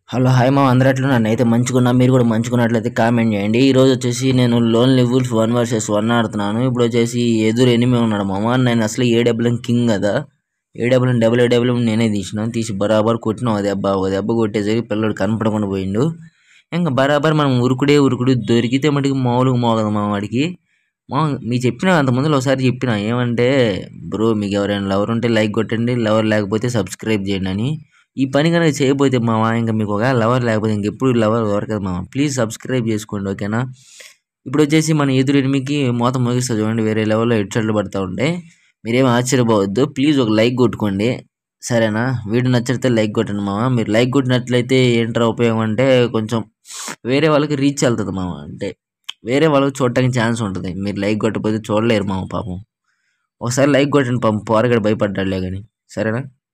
hello hi మా అందరట్లు నన్ను అయితే మంచుకున్నా మీరు కూడా మంచుకున్నట్లయితే కామెంట్ చేయండి ఈ రోజు వచ్చేసి నేను lone levels one versus one ఆడుతున్నాను ఇప్పుడు వచ్చేసి ఎదురు ఎనిమి ఉన్నాడు మామ నేను అసలు ఏ డబ్ల్యూఎం కింగ్ కదా A W M double A W M నేనే తీసిన తీసి బరాబర్ కొట్టిన ఒక దెబ్బ ఒక దెబ్బ కొట్టేసరికి పిల్లడు కనపడకుండా పోయిండు ఇంకా బరాబర్ మనం ఉరుకుడే ఉరుకుడు దొరికితే మటుకు మామూలుగా మోగదు మా వాడికి మా మీకు చెప్పిన అంతకుముందు ఒకసారి చెప్పిన ఏమంటే బ్రో మీకు ఎవరైనా లవర్ ఉంటే లైక్ కొట్టండి లవర్ లేకపోతే సబ్స్క్రైబ్ చేయండి అని ఈ పని కనుక చేయకపోతే మామ ఇంకా మీకు ఒక లవర్ లేకపోతే ఇంకెప్పుడు లవర్ దొరకదు మామ ప్లీజ్ సబ్స్క్రైబ్ చేసుకోండి ఓకేనా ఇప్పుడు వచ్చేసి మన ఎదురు ఎనిమికి మోత మోగిస్తా చూడండి వేరే లెవెల్లో హెడ్ షాట్లు పడతా ఉంటాయి మీరేం ఆశ్చర్యపోవద్దు ప్లీజ్ ఒక లైక్ కొట్టుకోండి సరేనా వీడియో నచ్చితే లైక్ కొట్టండి మామ మీరు లైక్ కొట్టినట్లయితే ఏంట్రా ఉపయోగం అంటే కొంచెం వేరే వాళ్ళకి రీచ్ వెళ్తుంది మామ అంటే వేరే వాళ్ళకి చూడటానికి ఛాన్స్ ఉంటుంది మీరు లైక్ కొట్టకపోతే చూడలేరు మామ పాపం ఒకసారి లైక్ కొట్టండి పాపం పోరగడ భయపడ్డాడులే కానీ సరేనా